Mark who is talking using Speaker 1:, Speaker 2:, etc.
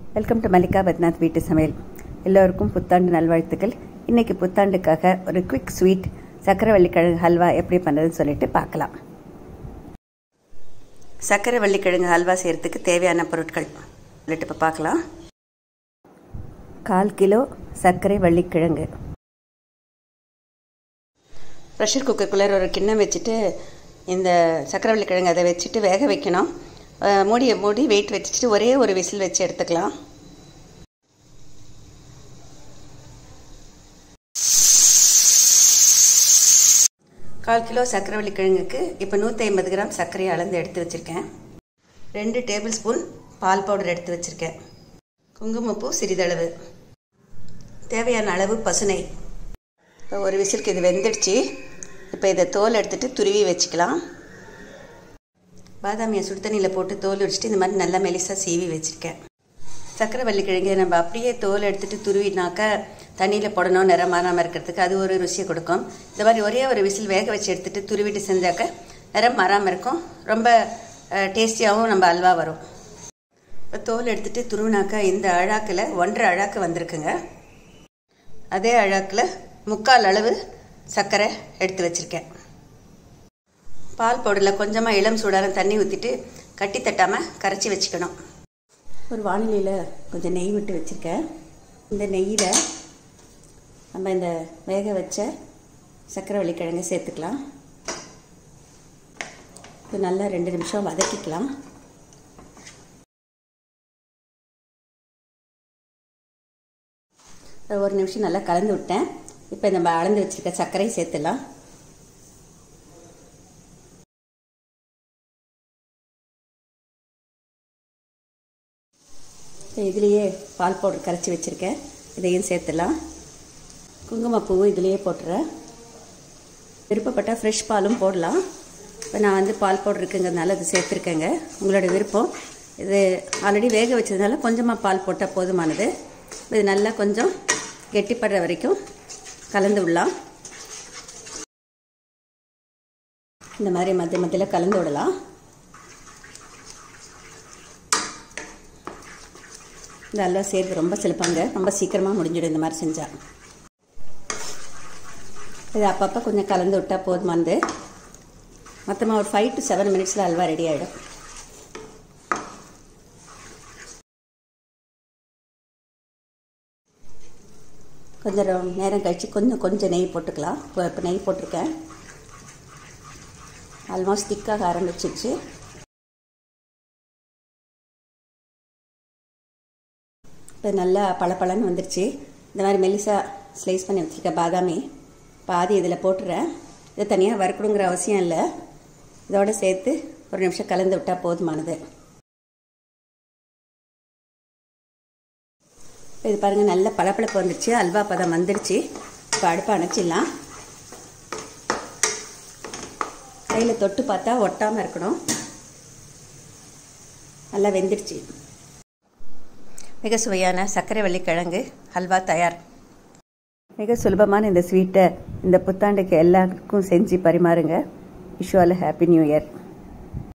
Speaker 1: welcome to Mallika பத்நாத் வீட்டு சமையல் எல்லோருக்கும் புத்தாண்டு நல்வாழ்த்துக்கள் இன்னைக்கு புத்தாண்டுக்காக ஒரு குவிக் ஸ்வீட் சக்கரவள்ளிக்கிழங்கு ஹல்வா எப்படி பண்ணுறதுன்னு சொல்லிட்டு பார்க்கலாம் சக்கரவள்ளிக்கிழங்கு ஹல்வா செய்கிறதுக்கு தேவையான பொருட்கள் சொல்லிட்டு இப்போ பார்க்கலாம் கால் கிலோ சர்க்கரை வள்ளிக்கிழங்கு ப்ரெஷர் குக்கருக்குள்ளே ஒரு கிண்ணம் வச்சுட்டு இந்த சக்கரவள்ளி கிழங்கு அதை வச்சுட்டு வேக வைக்கணும் மூடியை மூடி வெயிட் வச்சுட்டு ஒரே ஒரு விசில் வச்சு எடுத்துக்கலாம் கால் கிலோ சக்கரவள்ளி கிழங்குக்கு இப்போ நூற்றி ஐம்பது கிராம் சர்க்கரையை அளந்து எடுத்து வச்சுருக்கேன் ரெண்டு டேபிள் ஸ்பூன் பால் பவுடர் எடுத்து வச்சுருக்கேன் குங்குமப்பூ சிறிதளவு தேவையான அளவு பசுனை இப்போ ஒரு விசிலுக்கு இது வெந்துடுச்சு இப்போ இதை தோல் எடுத்துகிட்டு துருவி வச்சுக்கலாம் பாதாமியை சுடு தண்ணியில் போட்டு தோல் வச்சுட்டு இந்த மாதிரி நல்லா மெலிசாக சீவி வச்சுருக்கேன் சக்கரவள்ளி கிழங்கு நம்ம அப்படியே தோல் எடுத்துகிட்டு துருவினாக்கா தண்ணியில் போடணும் நிறம் மாறாமல் இருக்கிறதுக்கு அது ஒரு ருசியை கொடுக்கும் இந்த மாதிரி ஒரே ஒரு விசில் வேக வச்சு எடுத்துகிட்டு துருவிட்டு செஞ்சாக்க நிறம் மாறாமல் இருக்கும் ரொம்ப டேஸ்டியாகவும் நம்ம அல்வா வரும் இப்போ தோல் எடுத்துகிட்டு துருவினாக்கா இந்த அழாக்கில் ஒன்றரை அழாக்கு வந்திருக்குங்க அதே அழாக்கில் முக்கால் அளவு சர்க்கரை எடுத்து வச்சுருக்கேன் பால் பவுடரில் கொஞ்சமாக இளம் சூடான தண்ணி ஊற்றிட்டு கட்டி தட்டாமல் கரைச்சி வச்சுக்கணும் ஒரு வானிலையில் கொஞ்சம் நெய் விட்டு வச்சுருக்கேன் இந்த நெய்யில் நம்ம இந்த வேக வச்ச சக்கரவள்ளி கிழங்கு சேர்த்துக்கலாம் இது நல்லா ரெண்டு நிமிஷம் வதக்கிக்கலாம் ஒரு நிமிஷம் நல்லா கலந்து விட்டேன் இப்போ நம்ம அளந்து வச்சுருக்க சர்க்கரை சேர்த்துலாம் இதுலேயே பால் பவுடர் கரைச்சி வச்சுருக்கேன் இதையும் சேர்த்துலாம் குங்குமப்பூவும் இதுலேயே போட்டுறேன் விருப்பப்பட்டால் ஃப்ரெஷ் பாலும் போடலாம் இப்போ நான் வந்து பால் பவுடர் இருக்குங்கிறதுனால அது சேர்த்துருக்கேங்க உங்களோட விருப்பம் இது ஆல்ரெடி வேக வச்சதுனால கொஞ்சமாக பால் போட்டால் போதுமானது இது நல்லா கொஞ்சம் கெட்டிப்படுற வரைக்கும் கலந்து விடலாம் இந்த மாதிரி மத்திய மத்தியில் கலந்து விடலாம் இந்த அல்வா செய்கிறது ரொம்ப சிலப்பாங்க ரொம்ப சீக்கிரமாக முடிஞ்சிடும் இந்த மாதிரி செஞ்சால் இது அப்பப்போ கொஞ்சம் கலந்து விட்டால் போதுமானது மொத்தமாக ஒரு ஃபைவ் டு செவன் மினிட்ஸில் அல்வா ரெடி ஆகிடும் கொஞ்சம் நேரம் கழித்து கொஞ்சம் கொஞ்சம் நெய் போட்டுக்கலாம் இப்போ இப்போ நெய் போட்டிருக்கேன் ஆல்மோஸ்ட் திக்காக ஆரம்பிச்சிருச்சு இப்போ நல்லா பளபளன்னு வந்துருச்சு இந்த மாதிரி மெலிசாக ஸ்லைஸ் பண்ணி வச்சுருக்க பாதாமி பாதி இதில் போட்டுறேன் இதை தனியாக வறுக்கணுங்கிற அவசியம் இல்லை இதோடு சேர்த்து ஒரு நிமிஷம் கலந்து விட்டால் போதுமானது இது பாருங்கள் நல்ல பளபளப்பு வந்துருச்சு அல்வா பதம் வந்துருச்சு இப்போ அடுப்பை அணைச்சிடலாம் கையில் தொட்டு பார்த்தா ஒட்டாமல் இருக்கணும் நல்லா வெந்துடுச்சு மிக சுவையான சர்க்கரை வள்ளிக்கிழங்கு ஹல்வா தயார் மிக சுலபமான இந்த ஸ்வீட்டை இந்த புத்தாண்டுக்கு எல்லாருக்கும் செஞ்சு பரிமாறுங்க விஷுவல் ஹாப்பி நியூ இயர்